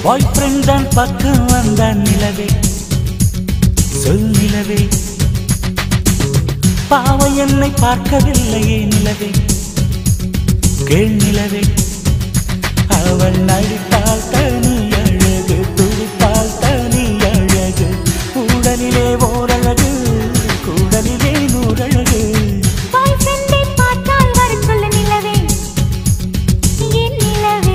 பாய் friend தான் பக்கம் வந்தான் நிலவே சொல் நிலவே பாவை என்னை பார்க்கவில்லையே நிலவே கேள் நிலவே அவள் நடித்தால் தனி அழகு துடித்தால் தனி அழகு உடலிலே ஓரழகு கூடலிலே நூறழகு பாய் ஃப்ரெண்டை பார்த்தால் வர சொல்லு நிலவே என் நிலவே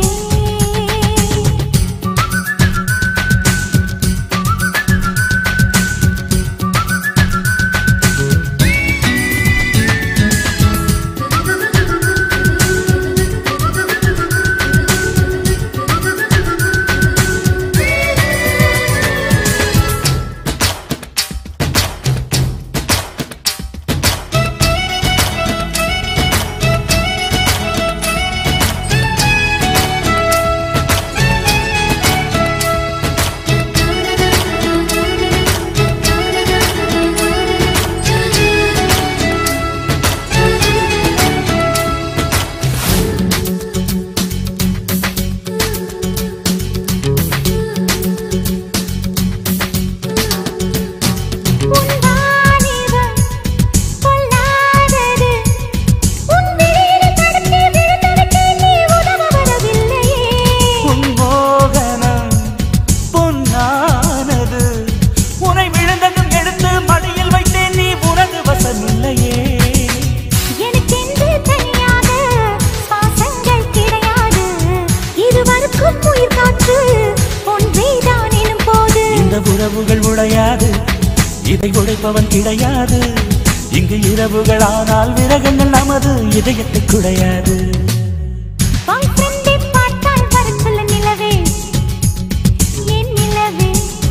உன் வாலிபம் பொல்லாதது உன் விழியில் தடுத்து விழுந்ததற்கு நீ உதவ வரவில்லையே உன் மோகனம் பொன்னானது உனை விழுந்ததும் எடுத்து மடியில் வைத்தேன் நீ உனது வசமில்லையே எனக்கென்று தனியாக சுவாசங்கள் கிடையாது இருவருக்கும் உயிர் காற்று ஒன்றேதான் எனும் போது இந்த உறவுகள் உடையாது இதை உடைப்பவன் கிடையாது இங்கு இரவுகள் ஆனால் விரகங்கள் நமது இதயத்தை குடையாது பாய் ஃப்ரெண்டை பார்த்தால் வர சொல்லு நிலவே என் நிலவே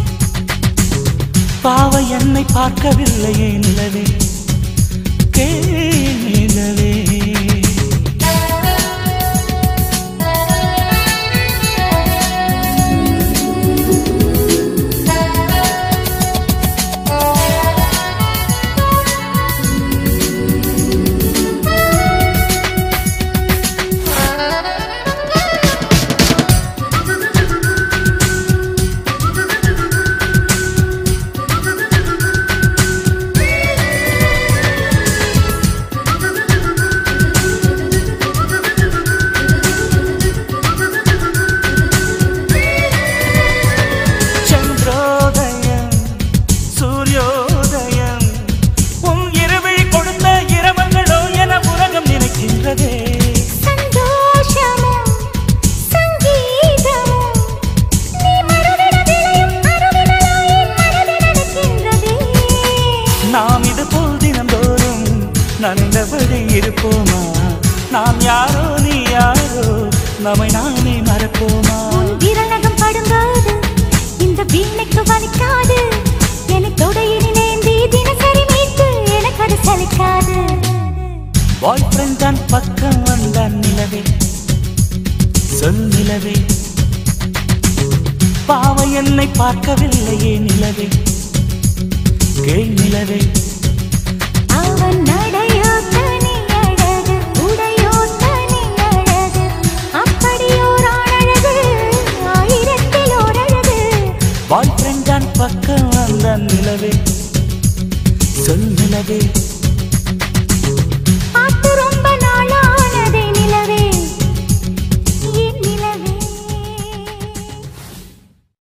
பாவை என்னை பார்க்கவில்லையே நிலவே கேள் நிலவே சந்திரோதயம் சூரியோதயம் உன் இருவிழி கொடுத்த இரவங்களோ என உலகம் நினைக்கின்றதே சந்தோஷமும் சங்கீதமும் நீ மறுவிட விளையும் அருவிகளோ என் மனதில் நடக்கின்றதே நாம் இது போல் தினந்தோறும் நனைந்தபடி இருப்போமா நாம் யாரோ நீ யாரோ நம்மை நாமே மறப்போமா உன் விரல் நகம் படும்போது இந்த வீணைக்கு வலிக்காது எனக்கு தொடையிலேந்தி தினசரி மீட்டு எனக்கு அது சலிக்காது பாய் ஃப்ரெண்ட் தான் பக்கம் வந்தான் நிலவே சொல் நிலவே பாவை என்னை பார்க்கவில்லையே நிலவே கேள் நிலவே அவன் நடையோ தனி